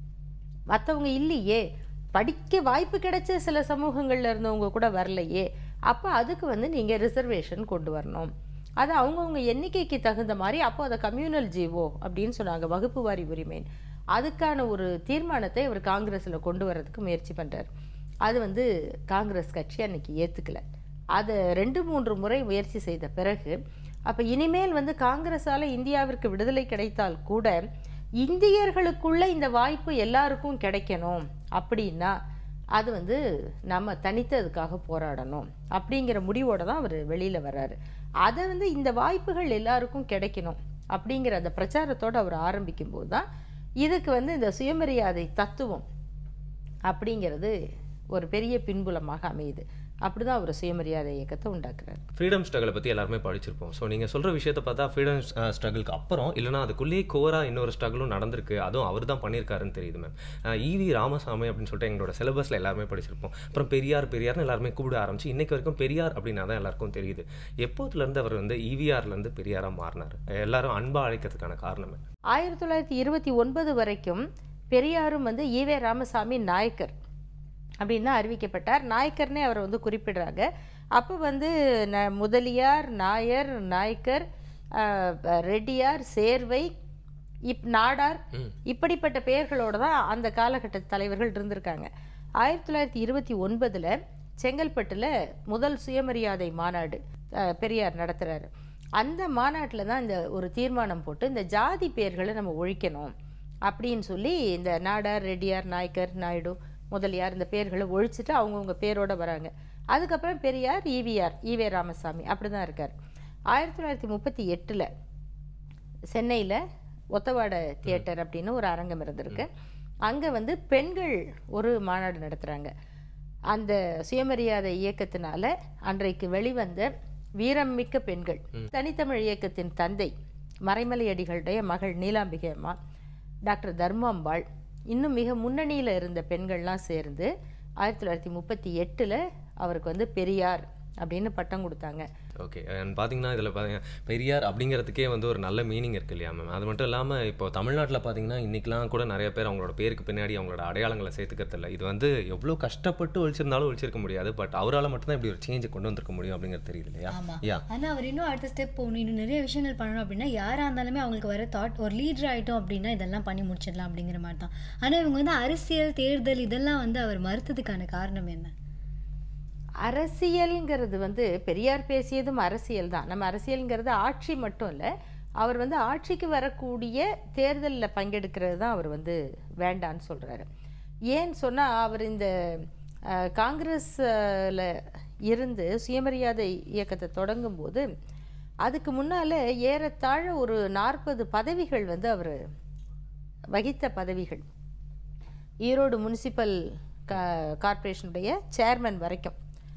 Speaker 6: மற்றவங்க இல்லையே படிக்க வாய்ப்பு கிடைச்ச சில சமூகங்கள்ல இருந்தவங்க கூட வரலையே அப்போ அதுக்கு வந்து நீங்கள் ரிசர்வேஷன் கொண்டு வரணும் அது அவங்கவுங்க எண்ணிக்கைக்கு தகுந்த மாதிரி அப்போ அதை கம்யூனல் ஜீவோ அப்படின்னு சொன்னாங்க வகுப்பு வாரி உரிமை அதுக்கான ஒரு தீர்மானத்தை அவர் காங்கிரஸில் கொண்டு வரதுக்கு முயற்சி பண்றார் அது வந்து காங்கிரஸ் கட்சி அன்னைக்கு ஏற்றுக்கல அதை ரெண்டு மூன்று முறை முயற்சி செய்த பிறகு அப்போ இனிமேல் வந்து காங்கிரஸால் இந்தியாவிற்கு விடுதலை கிடைத்தால் கூட இந்தியர்களுக்குள்ள இந்த வாய்ப்பு எல்லாருக்கும் கிடைக்கணும் அப்படின்னா அது வந்து நம்ம தனித்து அதுக்காக போராடணும் அப்படிங்கிற முடிவோட தான் அவர் வெளியில் வர்றாரு அதை வந்து இந்த வாய்ப்புகள் எல்லாருக்கும் கிடைக்கணும் அப்படிங்கிற அந்த பிரச்சாரத்தோடு அவர் ஆரம்பிக்கும் போது தான் இதுக்கு வந்து இந்த சுயமரியாதை தத்துவம் அப்படிங்கிறது ஒரு பெரிய பின்புலமாக அமையுது அப்படிதான் அவர் சுயமரியாதை இயக்கத்தை உண்டாக்குறாரு
Speaker 2: ஃப்ரீடம் ஸ்ட்ரகிளை பற்றி எல்லாருமே படிச்சிருப்போம் ஸோ நீங்கள் சொல்கிற விஷயத்த பார்த்தா ஃப்ரீடம் ஸ்ட்ரகிளுக்கு அப்புறம் இல்லைனா அதுக்குள்ளேயே கோராக இன்னொரு ஸ்ட்ரகிளும் நடந்திருக்கு அதுவும் அவர் தான் பண்ணியிருக்காருன்னு தெரியுது மேம் ஈவி ராமசாமி அப்படின்னு சொல்லிட்டு எங்களோட சிலபஸில் எல்லாருமே படிச்சிருப்போம் அப்புறம் பெரியார் பெரியார்னு எல்லாருமே கூப்பிட ஆரம்பிச்சு இன்னைக்கு வரைக்கும் பெரியார் அப்படின்னா தான் எல்லாருக்கும் தெரியுது எப்போதுலேருந்து அவர் வந்து ஈவிஆர்லேருந்து பெரியாராக மாறினார் எல்லாரும் அன்பா அழைக்கிறதுக்கான காரணம் என்ன?
Speaker 6: ஆயிரத்தி தொள்ளாயிரத்தி இருபத்தி ஒன்பது வரைக்கும் பெரியாரும் வந்து ஈவே ராமசாமி நாயக்கர் அப்படின்னு தான் அறிவிக்கப்பட்டார் நாயக்கர்னே அவரை வந்து குறிப்பிடுறாங்க அப்போ வந்து ந முதலியார் நாயர் நாயக்கர் ஆஹ், ரெட்டியார் சேர்வை இப் நாடார் இப்படிப்பட்ட பெயர்களோட தான் அந்த காலகட்ட தலைவர்கள் இருந்திருக்காங்க ஆயிரத்தி தொள்ளாயிரத்தி இருபத்தி ஒன்பதில் செங்கல்பட்டில் முதல் சுயமரியாதை மாநாடு ஆஹ், பெரியார் நடத்துகிறாரு அந்த மாநாட்டில் தான் இந்த ஒரு தீர்மானம் போட்டு இந்த ஜாதி பெயர்களை நம்ம ஒழிக்கணும் அப்படின்னு சொல்லி இந்த நாடார் ரெட்டியார் நாயக்கர் நாயுடு முதலியார் இந்த பேர்களை ஒழிச்சிட்டு அவங்கவுங்க பேரோட வராங்க அதுக்கப்புறம் பெரியார் ஈவிஆர் ஈவே ராமசாமி அப்படி தான் இருக்கார் ஆயிரத்தி தொள்ளாயிரத்தி முப்பத்தி எட்டில் சென்னையில் ஒத்தவாட தியேட்டர் அப்படின்னு ஒரு அரங்கம் இருந்திருக்கு அங்கே வந்து பெண்கள் ஒரு மாநாடு நடத்துகிறாங்க அந்த சுயமரியாதை இயக்கத்தினால அன்றைக்கு வெளிவந்த வீரம் மிக்க பெண்கள் தனித்தமிழ் இயக்கத்தின் தந்தை மறைமலை அடிகளுடைய மகள் நீலாம்பிகை அம்மா டாக்டர் தர்மாம்பாள் இன்னும் மிக முன்னணியில் இருந்த பெண்கள்லாம் சேர்ந்து ஆயிரத்தி தொள்ளாயிரத்தி முப்பத்தி எட்டில் அவருக்கு வந்து பெரியார் அப்படின்னு பட்டம் கொடுத்தாங்க
Speaker 2: ஓகே பார்த்தீங்கன்னா இதில் பார்த்தீங்க பெரியார் அப்படிங்கிறதுக்கே வந்து ஒரு நல்ல மீனிங் இருக்கு இல்லையா மேம் அது மட்டும் இல்லாமல் இப்போ தமிழ்நாட்டில் பார்த்தீங்கன்னா இன்றைக்கெலாம் கூட நிறைய பேர் அவங்களோட பேருக்கு பின்னாடி அவங்களோட அடையாளங்களை சேர்த்துக்கிறது இல்லை இது வந்து எவ்வளோ கஷ்டப்பட்டு ஒழிச்சிருந்தாலும் ஒழிச்சிருக்க முடியாது பட் அவரால் மட்டும்தான் இப்படி ஒரு சேஞ்சை கொண்டு வந்திருக்க முடியும் அப்படிங்கிறது தெரியுது இல்லையா
Speaker 1: ஆமா
Speaker 2: யா
Speaker 1: ஆனா அவர் இன்னும் அடுத்த ஸ்டெப் போகணும் இன்னும் நிறைய விஷயங்கள் பண்ணணும் அப்படின்னா யாரா இருந்தாலுமே அவங்களுக்கு வர தாட் ஒரு லீடர் ஆயிட்டோம் அப்படின்னா இதெல்லாம் பண்ணி முடிச்சிடலாம் அப்படிங்கிற மாதிரி தான் ஆனா இவங்க வந்து அரசியல் தேர்தல் இதெல்லாம் வந்து அவர் மறுத்ததுக்கான காரணம் என்ன
Speaker 6: அரசியல்ங்கிறது வந்து பெரியார் பேசியதும் அரசியல் தான் நம்ம அரசியல்ங்கிறது ஆட்சி மட்டும் இல்லை அவர் வந்து ஆட்சிக்கு வரக்கூடிய தேர்தலில் பங்கெடுக்கிறது தான் அவர் வந்து வேண்டான்னு சொல்கிறாரு ஏன்னு சொன்னால் அவர் இந்த அஹ், காங்கிரஸ்ல இருந்து சுயமரியாதை இயக்கத்தை தொடங்கும் போது அதுக்கு முன்னால் ஏறத்தாழ ஒரு நாற்பது பதவிகள் வந்து அவர் வகித்த பதவிகள் ஈரோடு முனிசிபல் கா கார்ப்பரேஷனுடைய சேர்மன் வரைக்கும்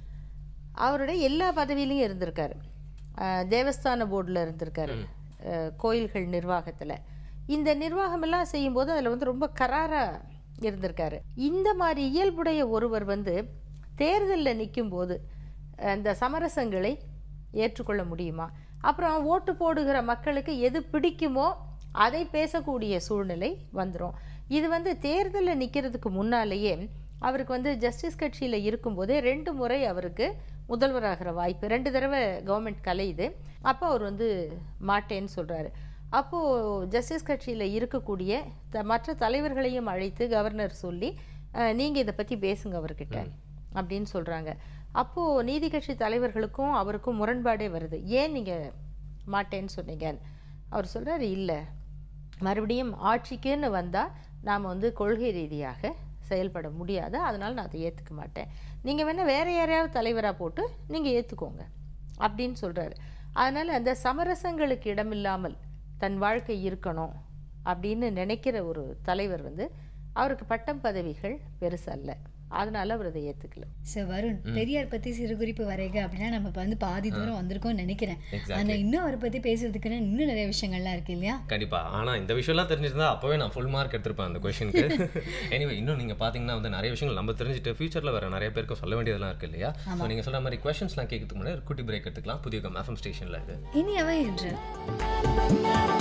Speaker 6: அவருடைய எல்லா பதவியிலையும் இருந்திருக்காரு அஹ் தேவஸ்தான போர்டில் இருந்திருக்காரு அஹ் கோயில்கள் நிர்வாகத்தில் இந்த நிர்வாகமெல்லாம் செய்யும்போது அதில் வந்து ரொம்ப கராராக இருந்திருக்காரு இந்த மாதிரி இயல்புடைய ஒருவர் வந்து தேர்தலில் நிற்கும்போது அந்த சமரசங்களை ஏற்றுக்கொள்ள முடியுமா அப்புறம் ஓட்டு போடுகிற மக்களுக்கு எது பிடிக்குமோ அதை பேசக்கூடிய சூழ்நிலை வந்துடும் இது வந்து தேர்தலில் நிற்கிறதுக்கு முன்னாலேயே அவருக்கு வந்து ஜஸ்டிஸ் கட்சியில் இருக்கும்போதே ரெண்டு முறை அவருக்கு முதல்வராகிற வாய்ப்பு ரெண்டு தடவை கவர்மெண்ட் கலையுது அப்போ அவர் வந்து மாட்டேன்னு சொல்கிறாரு அப்போது ஜஸ்டிஸ் கட்சியில் இருக்கக்கூடிய த மற்ற தலைவர்களையும் அழைத்து கவர்னர் சொல்லி நீங்கள் இதை பற்றி பேசுங்க அவர்கிட்ட அப்படின்னு சொல்கிறாங்க அப்போது நீதி கட்சி தலைவர்களுக்கும் அவருக்கும் முரண்பாடே வருது ஏன் நீங்கள் மாட்டேன்னு சொன்னீங்க அவர் சொல்கிறாரு இல்லை மறுபடியும் ஆட்சிக்குன்னு வந்தால் நாம் வந்து கொள்கை ரீதியாக செயல்பட முடியாது அதனால் நான் அதை ஏற்றுக்க மாட்டேன் நீங்கள் வேணால் வேறு யாரையாவது தலைவராக போட்டு நீங்கள் ஏற்றுக்கோங்க அப்படின்னு சொல்கிறாரு அதனால் அந்த சமரசங்களுக்கு இடமில்லாமல் தன் வாழ்க்கை இருக்கணும் அப்படின்னு நினைக்கிற ஒரு தலைவர் வந்து அவருக்கு பட்டம் பதவிகள் பெருசல்ல அதனால அவர் அதை ஏற்றுக்கல
Speaker 1: சார் வருண் பெரியார் பத்தி சிறு குறிப்பு வரைக அப்படின்னா நம்ம இப்ப வந்து பாதி தூரம் வந்திருக்கோம்னு நினைக்கிறேன்
Speaker 2: Exactly.
Speaker 1: ஆனா இன்னும் அவரை பத்தி பேசுறதுக்குன்னு இன்னும் நிறைய விஷயங்கள்லாம் இருக்கு இல்லையா
Speaker 2: கண்டிப்பா ஆனா இந்த விஷயம்லாம் தெரிஞ்சிருந்தா அப்பவே நான் ஃபுல் மார்க் எடுத்திருப்பேன் அந்த கொஸ்டினுக்கு எனிவே இன்னும் நீங்க பாத்தீங்கன்னா வந்து நிறைய விஷயங்கள் நம்ம தெரிஞ்சுட்டு ஃபியூச்சர்ல வேற நிறைய பேருக்கு சொல்ல வேண்டியதெல்லாம் இருக்கு இல்லையா ஸோ நீங்க சொல்ற மாதிரி கொஸ்டின்ஸ்லாம் கேட்கறதுக்கு முன்னாடி ஒரு குட்டி பிரேக் எடுத்துக்கலாம் புதிய எஃப்எம் ஸ்டேஷன்ல இது
Speaker 1: இனி அவ என்று